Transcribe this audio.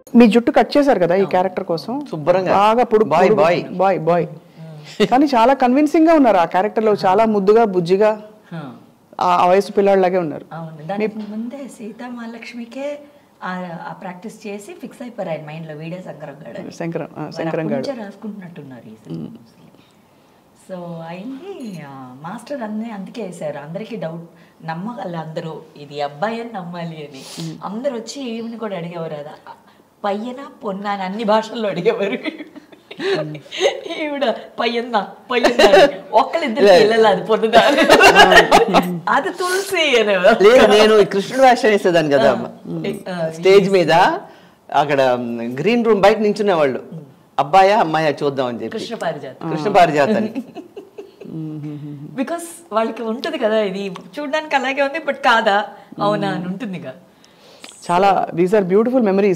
మీ జుట్టు కట్ చేశారు కదా ఈ క్యారెక్టర్ కోసం శుభ్రంగా. బాగా పొడు Boy, boy. బాయ్ బాయ్ కానీ చాలా కన్విన్సింగ్ గా ఉన్నారు ఆ క్యారెక్టర్ లో చాలా ముద్దుగా బుజ్జిగా ఆ ఆ వయసు పిల్లాడిలాగే ఉన్నారు అవును దానికి ముందే సీతా మహాలక్ష్మికే ఆ- ఆ ప్రాక్టీస్ చేసి ఫిక్స్ అయిపోయారు ఆయన మైండ్ లో వీడే శంకరం గాడు అని. శంకరం ఆ, మరి శంకరం అప్పటి గారు నుంచే రాసుకుంటున్నట్టున్నారు ఈ సినిమా సో అయింది ఆ, మాస్టర్ అన్నీ అందుకే వేశారు అందరికీ డౌట్ నమ్మగల అందరూ ఇది అబ్బాయి అని నమ్మాలి అని అందరు వచ్చి ఈవిని కూడా అడిగేవారు అది పయ్యన పొన్న అని అన్ని భాషల్లో అడిగేవారు ఈవిడ పయ్యందా పయ్యందా ఒక్కళ్ళిద్దరు పిల్లలు అది పొందుదా అది తులసి అనేవారు లేదు నేను ఈ కృష్ణుడు వేషం వేసేదాన్ని కదా స్టేజ్ మీద అక్కడ గ్రీన్ రూమ్ బయట నించునేవాళ్ళు అబ్బాయా అమ్మాయా చూద్దాం అని చెప్పి కృష్ణ పారిజాతం కృష్ణ పారిజాతని బికాస్ వాళ్ళకి ఉంటుంది కదా ఇది చూడడానికి అలాగే ఉంది బట్ కాదా అవునా అని ఉంటుంది కదా చాలా దీస్ ఆర్ బ్యూటిఫుల్ మెమరీస్